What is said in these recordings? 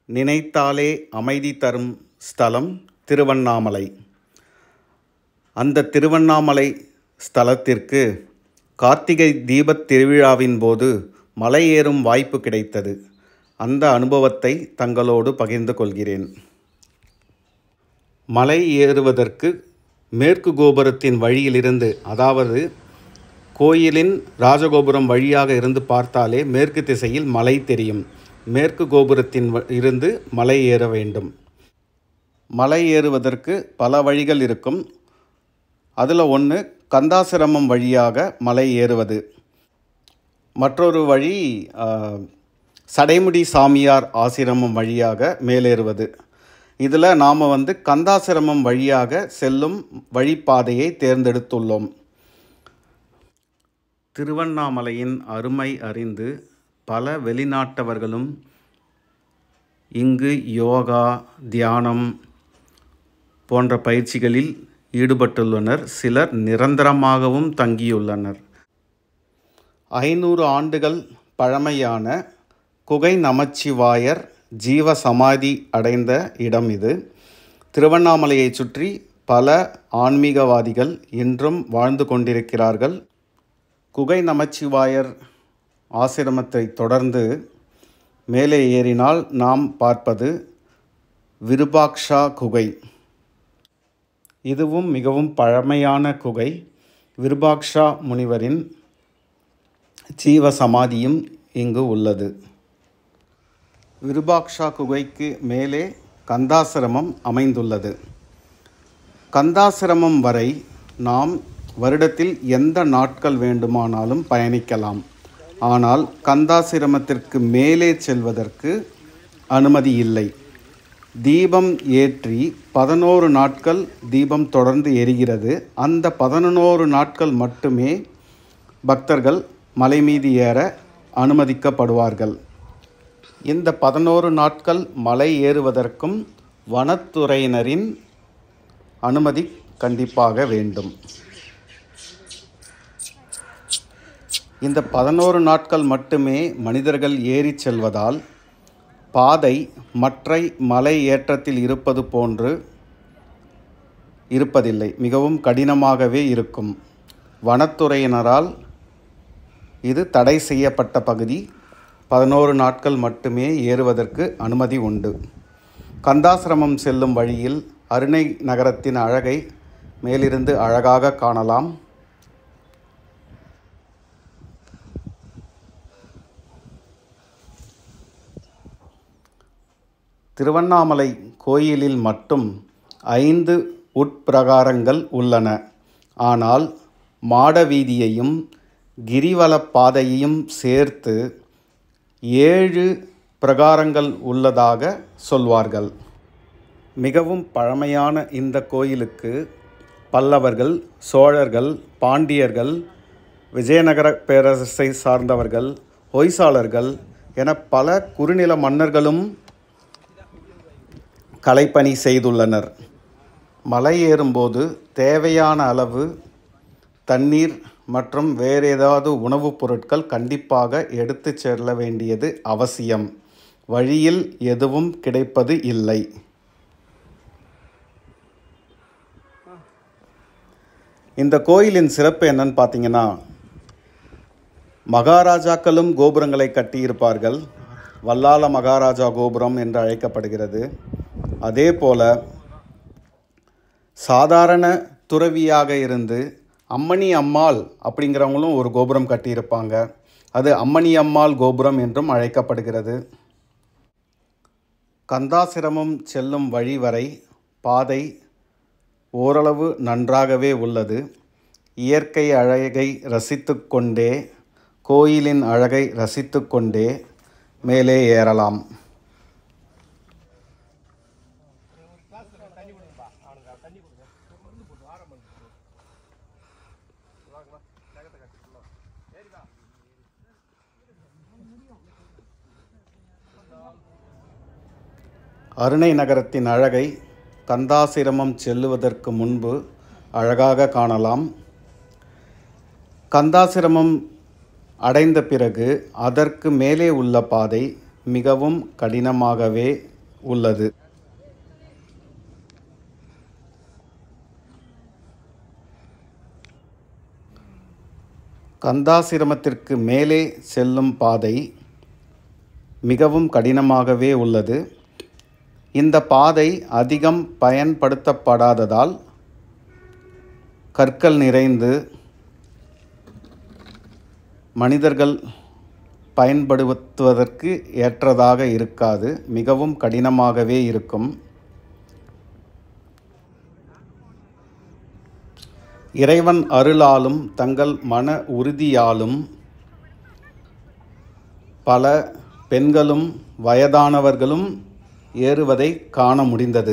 நினைத்தாலே அமைதி தரும் ஸ்தலம் திருவண்ணாமலை அந்த திருவண்ணாமலை ஸ்தலத்திற்கு கார்த்திகை தீபத் திருவிழாவின் போது மலை ஏறும் வாய்ப்பு கிடைத்தது அந்த அனுபவத்தை தங்களோடு பகிர்ந்து கொள்கிறேன் மலை ஏறுவதற்கு மேற்கு கோபுரத்தின் வழியிலிருந்து அதாவது கோயிலின் ராஜகோபுரம் வழியாக இருந்து பார்த்தாலே மேற்கு திசையில் மலை தெரியும் மேற்கு கோபுரத்தின் வ- இருந்து மலை ஏற வேண்டும் மலை ஏறுவதற்கு பல வழிகள் இருக்கும் அதில் ஒன்று கந்தாசிரமம் வழியாக மலை ஏறுவது மற்றொரு வழி ஆ, சடைமுடி சாமியார் ஆசிரமம் வழியாக மேலேறுவது இதில் நாம் வந்து கந்தாசிரமம் வழியாக செல்லும் வழிப்பாதையை தேர்ந்தெடுத்துள்ளோம் திருவண்ணாமலையின் அருமை அறிந்து பல வெளிநாட்டவர்களும் இங்கு யோகா தியானம் போன்ற பயிற்சிகளில் ஈடுபட்டுள்ளனர் சிலர் நிரந்தரமாகவும் தங்கியுள்ளனர் ஐநூறு ஆண்டுகள் பழமையான குகை நமச்சிவாயர் ஜீவ சமாதி அடைந்த இடம் இது திருவண்ணாமலையைச் சுற்றி பல ஆன்மீகவாதிகள் இன்றும் வாழ்ந்து கொண்டிருக்கிறார்கள் குகை நமச்சிவாயர் ஆசிரமத்தை தொடர்ந்து மேலே ஏறினால் நாம் பார்ப்பது விருபாக்ஷா குகை இதுவும் மிகவும் பழமையான குகை விருபாக்ஷா முனிவரின் ஜீவ சமாதியும் இங்கு உள்ளது விருபாக்ஷா குகைக்கு மேலே கந்தாசிரமம் அமைந்துள்ளது கந்தாசிரமம் வரை நாம் வருடத்தில் எந்த நாட்கள் வேண்டுமானாலும் பயணிக்கலாம் ஆனால் கந்தாசிரமத்திற்கு மேலே செல்வதற்கு அனுமதி இல்லை தீபம் ஏற்றி பதினோரு நாட்கள் தீபம் தொடர்ந்து எரிகிறது அந்த பதினோரு நாட்கள் மட்டுமே பக்தர்கள் மலை மீது ஏற அனுமதிக்கப்படுவார்கள் இந்த பதினோரு நாட்கள் மலை ஏறுவதற்கும் வனத்துறையினரின் அனுமதி கண்டிப்பாக வேண்டும் இந்த பதினோரு நாட்கள் மட்டுமே மனிதர்கள் ஏறிச் செல்வதால் பாதை மற்ற மலை ஏற்றத்தில் இருப்பது போன்று இருப்பதில்லை மிகவும் கடினமாகவே இருக்கும் வனத்துறையினரால் இது தடை செய்யப்பட்ட பகுதி பதினோரு நாட்கள் மட்டுமே ஏறுவதற்கு அனுமதி உண்டு கந்தாசிரமம் செல்லும் வழியில் அருணை நகரத்தின் அழகை மேலிருந்து அழகாக காணலாம் திருவண்ணாமலை கோயிலில் மட்டும் ஐந்து உட்பிரகாரங்கள் உள்ளன ஆனால் மாட வீதியையும் கிரிவலப் பாதையையும் சேர்த்து ஏழு பிரகாரங்கள் உள்ளதாக சொல்வார்கள் மிகவும் பழமையான இந்த கோயிலுக்கு பல்லவர்கள் சோழர்கள் பாண்டியர்கள் விஜயநகர பேரரசை சார்ந்தவர்கள் ஹொய்சாளர்கள் என பல குறுநில மன்னர்களும் கலைப்பணி செய்துள்ளனர் மலை ஏறும்போது தேவையான அளவு தண்ணீர் மற்றும் வேறு ஏதாவது உணவுப் பொருட்கள் கண்டிப்பாக எடுத்துச் செல்ல வேண்டியது அவசியம் வழியில் எதுவும் கிடைப்பது இல்லை இந்த கோயிலின் சிறப்பு என்னன்னு பார்த்தீங்கன்னா மகாராஜாக்களும் கோபுரங்களை கட்டியிருப்பார்கள் வல்லால மகாராஜா கோபுரம் என்று அழைக்கப்படுகிறது அதே போல சாதாரண துறவியாக இருந்து அம்மணி அம்மாள் அப்படிங்கிறவங்களும் ஒரு கோபுரம் கட்டியிருப்பாங்க அது அம்மணி அம்மாள் கோபுரம் என்றும் அழைக்கப்படுகிறது கந்தாசிரமம் செல்லும் வழி வரை பாதை ஓரளவு நன்றாகவே உள்ளது இயற்கை அழகை ரசித்துக்கொண்டே கோயிலின் அழகை ரசித்துக்கொண்டே மேலே ஏறலாம் அருணை நகரத்தின் அழகை கந்தாசிரமம் செல்லுவதற்கு முன்பு அழகாக காணலாம் கந்தாசிரமம் அடைந்த பிறகு அதற்கு மேலே உள்ள பாதை மிகவும் கடினமாகவே உள்ளது கந்தாசிரமத்திற்கு மேலே செல்லும் பாதை மிகவும் கடினமாகவே உள்ளது இந்த பாதை அதிகம் பயன்படுத்தப்படாததால் கற்கள் நிறைந்து மனிதர்கள் பயன்படுத்துவதற்கு ஏற்றதாக இருக்காது மிகவும் கடினமாகவே இருக்கும் இறைவன் அருளாலும் தங்கள் மன உறுதியாலும் பல பெண்களும் வயதானவர்களும் ஏறுவதை காண முடிந்தது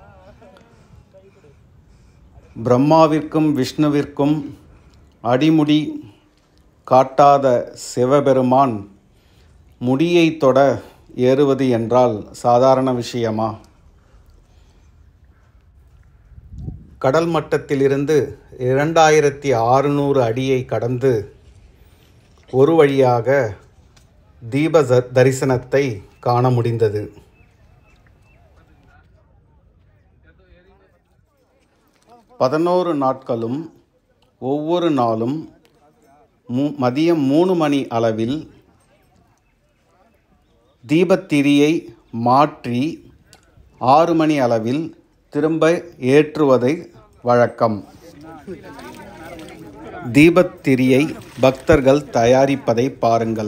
பிரம்மாவிற்கும் விஷ்ணுவிற்கும் அடிமுடி காட்டாத சிவபெருமான் முடியை தொட ஏறுவது என்றால் சாதாரண விஷயமா கடல் மட்டத்திலிருந்து இரண்டாயிரத்தி ஆறுநூறு அடியை கடந்து ஒரு வழியாக தீப த- தரிசனத்தை காண முடிந்தது பதினோரு நாட்களும் ஒவ்வொரு நாளும் மூ மதியம் மூணு மணி அளவில் தீபத்திரியை மாற்றி ஆறு மணி அளவில் திரும்ப ஏற்றுவதை வழக்கம் தீபத்திரியை பக்தர்கள் தயாரிப்பதை பாருங்கள்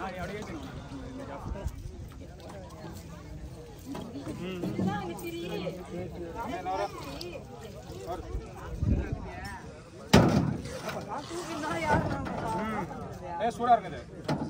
ஏ சூடா இருக்குது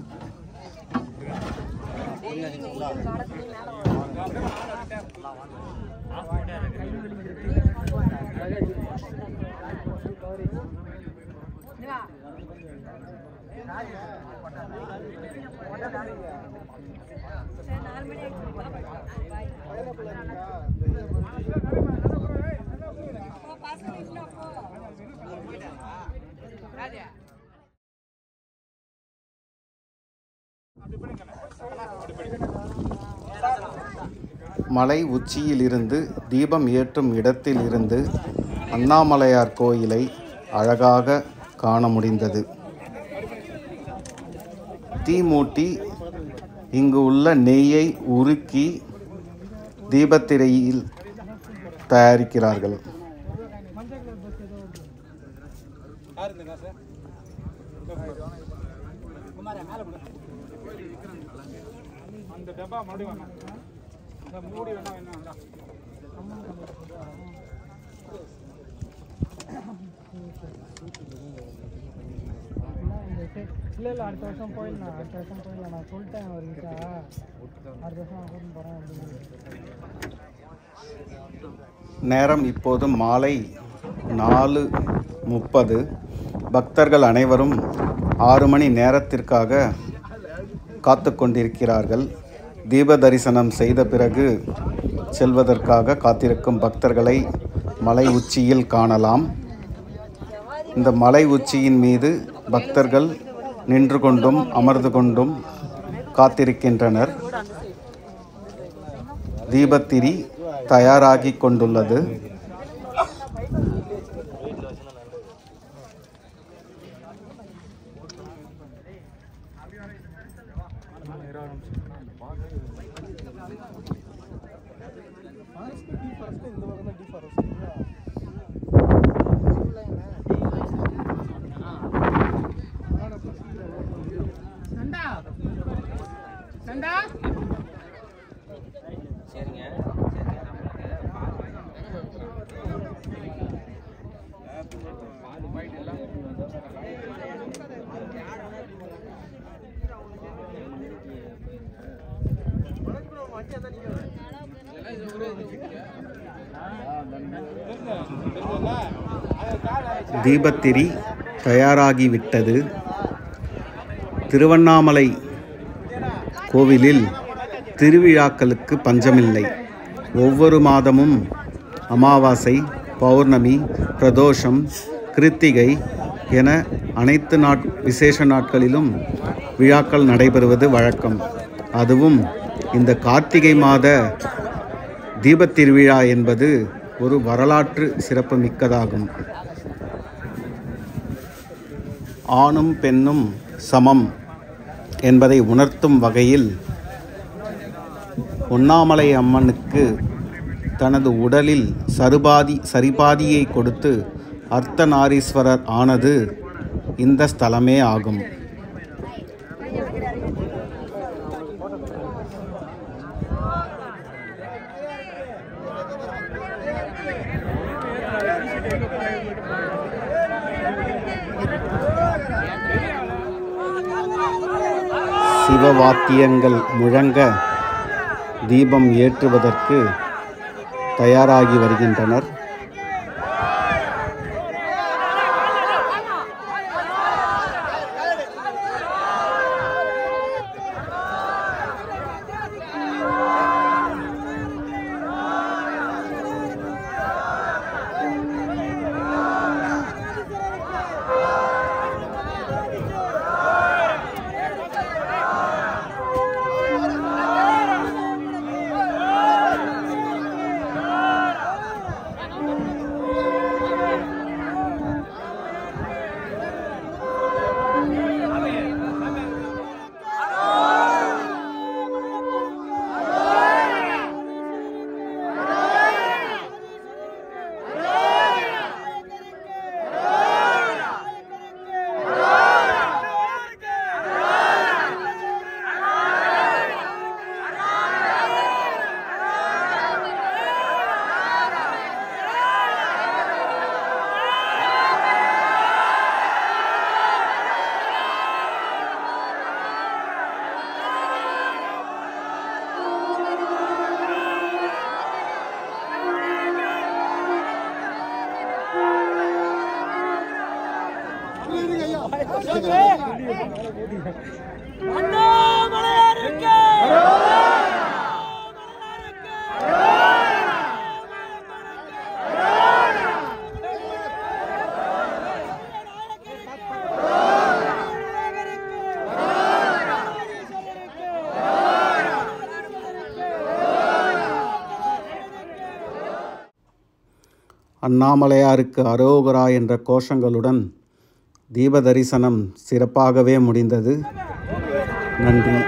மலை உச்சியிலிருந்து தீபம் ஏற்றும் இடத்திலிருந்து அண்ணாமலையார் கோயிலை அழகாக காண முடிந்தது தீ மூட்டி இங்கு உள்ள நெய்யை உருக்கி தீபத்திரையில் தயாரிக்கிறார்கள் யார் இந்த காசு அந்த டப்பா மறுபடியும் வேணாம் இந்த மூடி வேணா வேணா வேண்டாம் இல்லை இல்லை அடுத்த வருஷம் போயிடலாம் அடுத்த வருஷம் போயிடலாம் நான் சொல்லிட்டேன் அவர்கிட்ட அடுத்த வருஷம் நான் கூட்டின்னு போகிறேன் அப்படின்னு நேரம் இப்போது மாலை நாலு முப்பது பக்தர்கள் அனைவரும் ஆறு மணி நேரத்திற்காக காத்து கொண்டிருக்கிறார்கள் தீப தரிசனம் செய்த பிறகு செல்வதற்காக காத்திருக்கும் பக்தர்களை மலை உச்சியில் காணலாம் இந்த மலை உச்சியின் மீது பக்தர்கள் நின்று கொண்டும் அமர்ந்து கொண்டும் காத்திருக்கின்றனர் தீபத்திரி தயாராகி கொண்டுள்ளது தீபத்திரி தயாராகிவிட்டது திருவண்ணாமலை கோவிலில் திருவிழாக்களுக்கு பஞ்சமில்லை ஒவ்வொரு மாதமும் அமாவாசை பௌர்ணமி பிரதோஷம் கிருத்திகை என அனைத்து நாட் விசேஷ நாட்களிலும் விழாக்கள் நடைபெறுவது வழக்கம் அதுவும் இந்த கார்த்திகை மாத தீபத் திருவிழா என்பது ஒரு வரலாற்று சிறப்பு மிக்கதாகும் ஆணும் பெண்ணும் சமம் என்பதை உணர்த்தும் வகையில் உண்ணாமலை அம்மனுக்கு தனது உடலில் சருபாதி சரிபாதியை கொடுத்து அர்த்தநாரீஸ்வரர் ஆனது இந்த ஸ்தலமே ஆகும் சிவவாத்தியங்கள் முழங்க தீபம் ஏற்றுவதற்கு தயாராகி வருகின்றனர் அண்ணாமலையாருக்கு அரோகரா என்ற கோஷங்களுடன் தீப தரிசனம் சிறப்பாகவே முடிந்தது நன்றி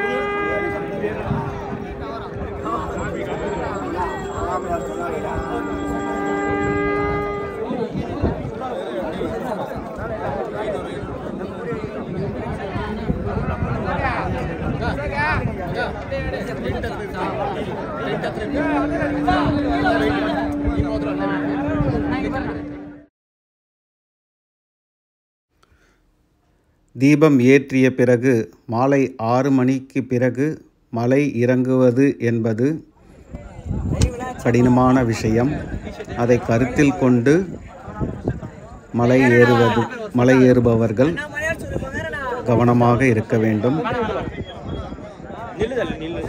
தீபம் ஏற்றிய பிறகு மாலை ஆறு மணிக்கு பிறகு மலை இறங்குவது என்பது கடினமான விஷயம் அதை கருத்தில் கொண்டு மலை ஏறுவது மலை ஏறுபவர்கள் கவனமாக இருக்க வேண்டும் நில்லு தள்ளு நில்லு